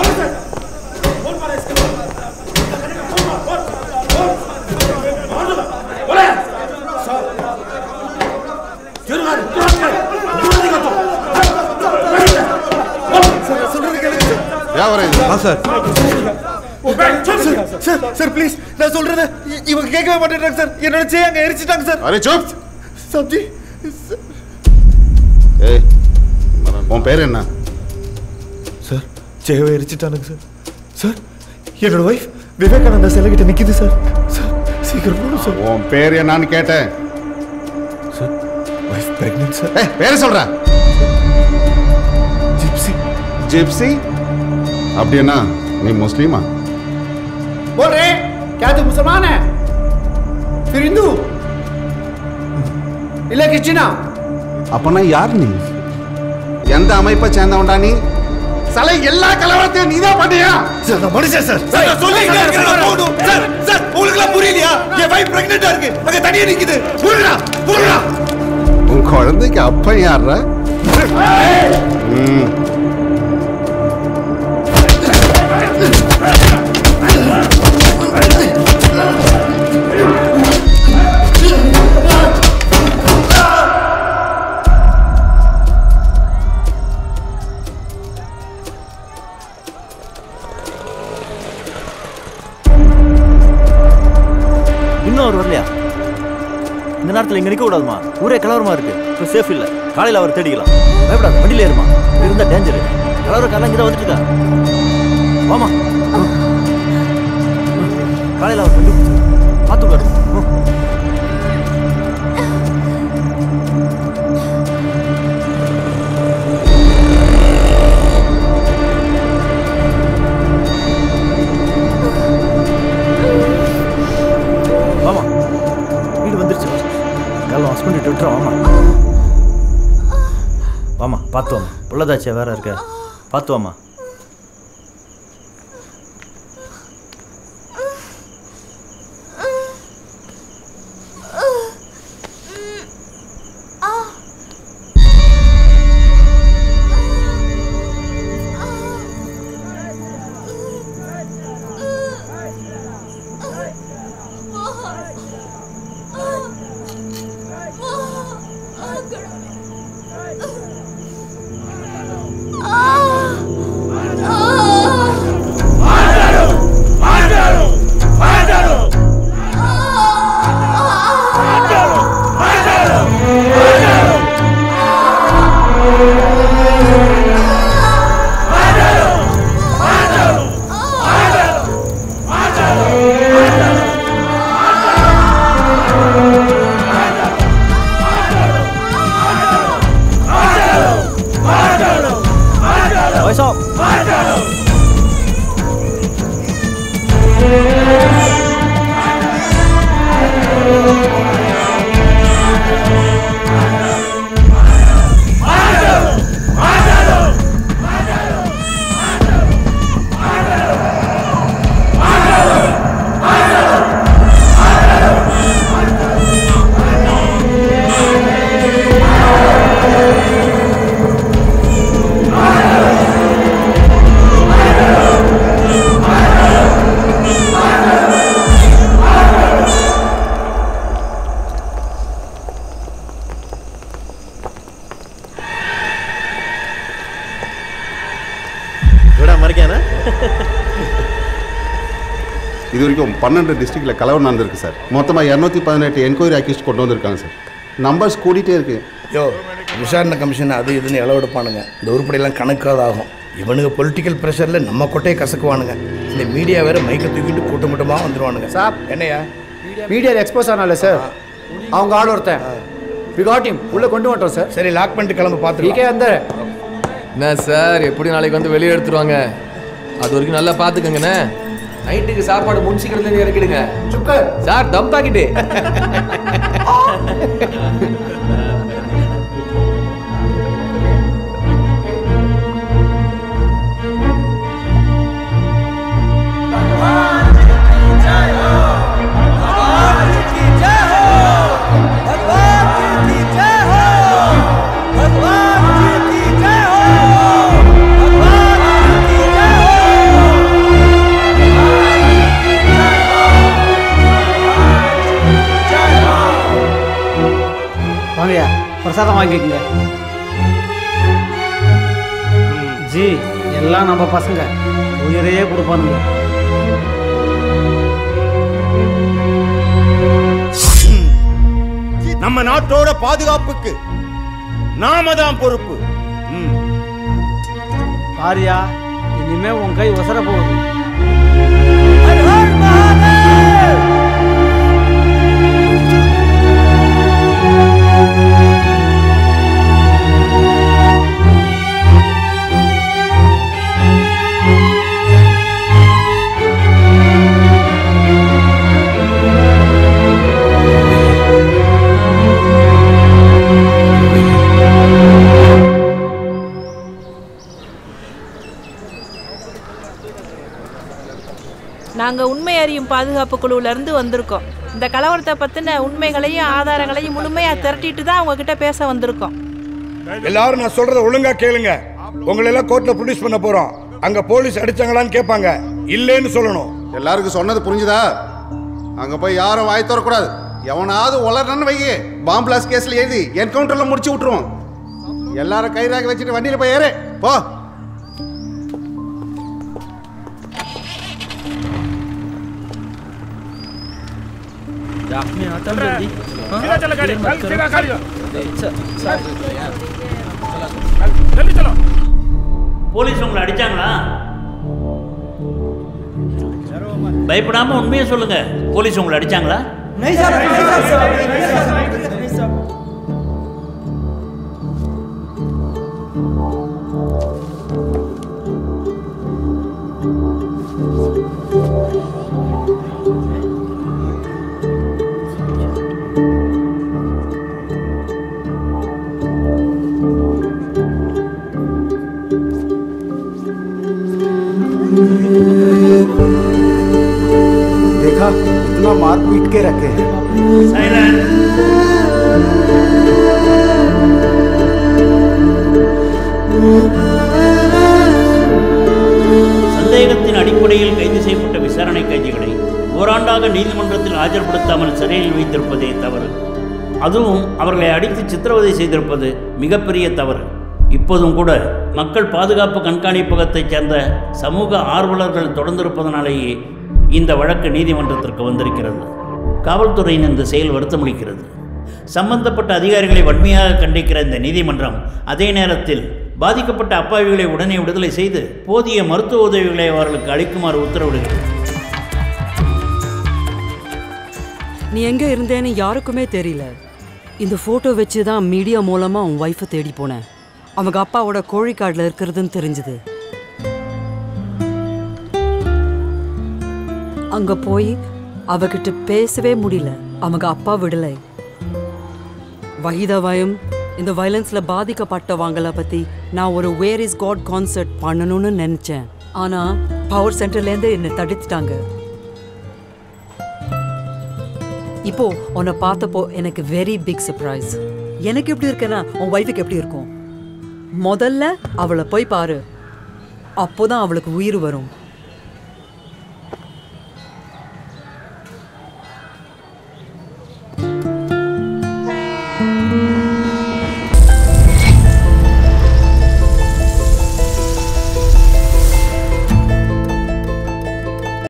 Sir sir sir please நான் சொல்றத இ- இவங்க கேட்கவே மாட்டேன்றாங்க சார் என்னோட செய்ய அங்க எரிச்சிட்டாங்க சார் அரே சூப் சப்ஜி ஏய் உன் பேர் என்ன சார் ஜெயவை எரிச்சிட்டானுங்க சார் சார் என்னோட ஒய்ஃப் விவேகானந்தா சிலை கிட்ட நிக்குது சார் சார் சீக்கிரம் போகணும் சார் உன் பேர் என்னன்னு கேட்டேன் சார் ஒய்ஃப் பிரெக்னென்ட் சார் ஏய் பேர் சொல்றேன் ஜிப்சி ஜிப்சி அப்படின்னா நீ முஸ்லீமா बोल रहे क्या तू मुसलमान है फिर हिंदू இல்ல கிறிஸ்டினா அப்பனா யார் நீ எந்த அமைப்பை சேர்ந்தவன்டா நீ சலை எல்லா கலவரத்தையும் நீதான் பண்ணியா சார் நான் மனுஷன் சார் சார் நான் சொல்லிக்கிட்டே இருக்கேன் நான் போகணும் சார் சார் உங்களுக்குலாம் புரியலையா என் வைஃப் பிரெக்னெண்டா இருக்கு அங்க தனியா நிக்குது புரியடா புரியடா உன் குழந்தைக்கு அப்பன் யார்ரா ம். இன்னும் அவர் வரலையா இந்த நேரத்தில் இங்க நிக்க கூடாதுமா ஊரே கலவரமா இருக்கு இப்போ சேஃப் இல்ல காலையில அவர் தேடிக்கலாம் பயப்படாத வண்டியில ஏறுமா இருந்தா டேஞ்சர் கலவர காலம் இங்கே வந்துட்டு இருக்கா வாமா காலையில அவர் வண்டி பார்த்து உட்காரு ம். வாமா வீடு வந்துருச்சு காலைல ஹஸ்பண்ட் விட்டுறோம் வாமா வாமா பார்த்து வாமா உள்ளதாச்சியா வேற இருக்க பார்த்து வாமா வயசா விடா மறைக்கானா இது வரைக்கும் பன்னெண்டு டிஸ்ட்ரிக்ட்ல கலவரம் நடந்திருக்கு சார் மொத்தமாக இரநூத்தி பதினெட்டு என்கொயரி அக்யூஸ்ட் கொண்டு வந்திருக்காங்க சார் நம்பர்ஸ் கூடிட்டே இருக்கு யோ விசாரணை கமிஷன் அது இதுன்னு இளவெடுப்பானுங்க இந்த உருப்படியெல்லாம் கணக்காத ஆகும் இவனுங்க பொலிட்டிக்கல் ப்ரெஷரில் நம்ம கொட்டையை கசக்குவானுங்க இந்த மீடியா வேற மைக்கை தூக்கிட்டு கூட்டம் கூட்டமாக வந்துருவானுங்க சாப் என்னையா மீடியாவில் எக்ஸ்போஸ் ஆனால சார் அவங்க ஆள் ஒருத்தன் வி காட் him உள்ள கொண்டு வந்துட்டோம் சார் சரி லாக் பண்ணிட்டு கிளம்ப ஈகே பார்த்துருக்கேன் அந்த என்ன சார் எப்படி நாளைக்கு வந்து வெளியே எடுத்துருவாங்க அது வரைக்கும் நல்லா பார்த்துக்கங்கண்ணே நைட்டுக்கு சாப்பாடு முன் சீக்கிரத்துல இறக்கிடுங்க சுக்கர் சார் தம் பாக்கிட்டு भगवान பிரசாதம் வாங்கிக்கங்க ஜி எல்லாம் நம்ம பசங்க உயிரையே கொடுப்பானுங்க நம்ம நாட்டோட பாதுகாப்புக்கு நாம தான் பொறுப்பு ம். பாரியா இனிமே உன் கை உசர போகுது நாங்க உண்மை அறியும் பாதுகாப்பு குழுவுல இருந்து வந்திருக்கோம் இந்த கலவரத்தை பத்தின உண்மைகளையும் ஆதாரங்களையும் முழுமையா திரட்டிட்டு தான் உங்ககிட்ட பேச வந்திருக்கோம் எல்லாரும் நான் சொல்றத ஒழுங்கா கேளுங்க உங்களை எல்லாம் கோர்ட்ல ப்ரொடியூஸ் பண்ண போறோம் அங்க போலீஸ் அடிச்சாங்களான்னு கேட்பாங்க இல்லைன்னு சொல்லணும் எல்லாருக்கும் சொன்னது புரிஞ்சுதா அங்க போய் யாரும் வாய் தரக்கூடாது எவனாவது உளறன்னு வைங்க பாம்பு பிளாஸ் கேஸ்ல எழுதி என்கவுண்டர்ல முடிச்சு விட்டுருவோம் எல்லாரும் கைராக வச்சுட்டு வண்டியில போய் ஏறு போ போலீஸ் உங்களை அடிச்சாங்களா பயப்படாம உண்மையை சொல்லுங்க போலீஸ் உங்களை அடிச்சாங்களா देखा इतना मार पीट के रखे हैं சந்தேகத்தின் அடிப்படையில் கைது செய்யப்பட்ட விசாரணை கைதிகளை ஓராண்டாக நீதிமன்றத்தில் ஆஜர்படுத்தாமல் சிறையில் வைத்திருப்பதே தவறு அதுவும் அவர்களை அடித்து சித்திரவதை செய்திருப்பது மிகப்பெரிய தவறு இப்போதும் கூட மக்கள் பாதுகாப்பு கண்காணிப்பகத்தைச் சேர்ந்த சமூக ஆர்வலர்கள் தொடர்ந்திருப்பதனாலேயே இந்த வழக்கு நீதிமன்றத்திற்கு வந்திருக்கிறது காவல்துறையின் இந்த செயல் வருத்தமளிக்கிறது சம்பந்தப்பட்ட அதிகாரிகளை வன்மையாக கண்டிக்கிற இந்த நீதிமன்றம் அதே நேரத்தில் பாதிக்கப்பட்ட அப்பாவிகளை உடனே விடுதலை செய்து போதிய மருத்துவ உதவிகளை அவர்களுக்கு அளிக்குமாறு உத்தரவிடுகிறது நீ எங்க இருந்தேன்னு யாருக்குமே தெரியல இந்த போட்டோ வச்சு தான் மீடியா மூலமா உன் ஒய்ஃபை தேடி போனேன் அவங்க அப்பாவோட கோழிக்காடில் இருக்கிறதுன்னு தெரிஞ்சுது அங்க போய் அவகிட்ட பேசவே முடியல அவங்க அப்பா விடலை வஹிதாவையும் இந்த வயலன்ஸ்ல பாதிக்கப்பட்டவங்கள பத்தி நான் ஒரு வேர் இஸ் காட் கான்சர்ட் பண்ணணும்னு நினைச்சேன் ஆனா பவர் சென்டர்லேருந்து என்னை தடுத்துட்டாங்க இப்போ உன்னை பார்த்தப்போ எனக்கு வெரி பிக் சர்ப்ரைஸ் எனக்கு எப்படி இருக்கேன்னா உன் ஒய்ஃபுக்கு எப்படி இருக்கும் முதல்ல அவளை போய் பாரு அப்போதான் அவளுக்கு உயிர் வரும்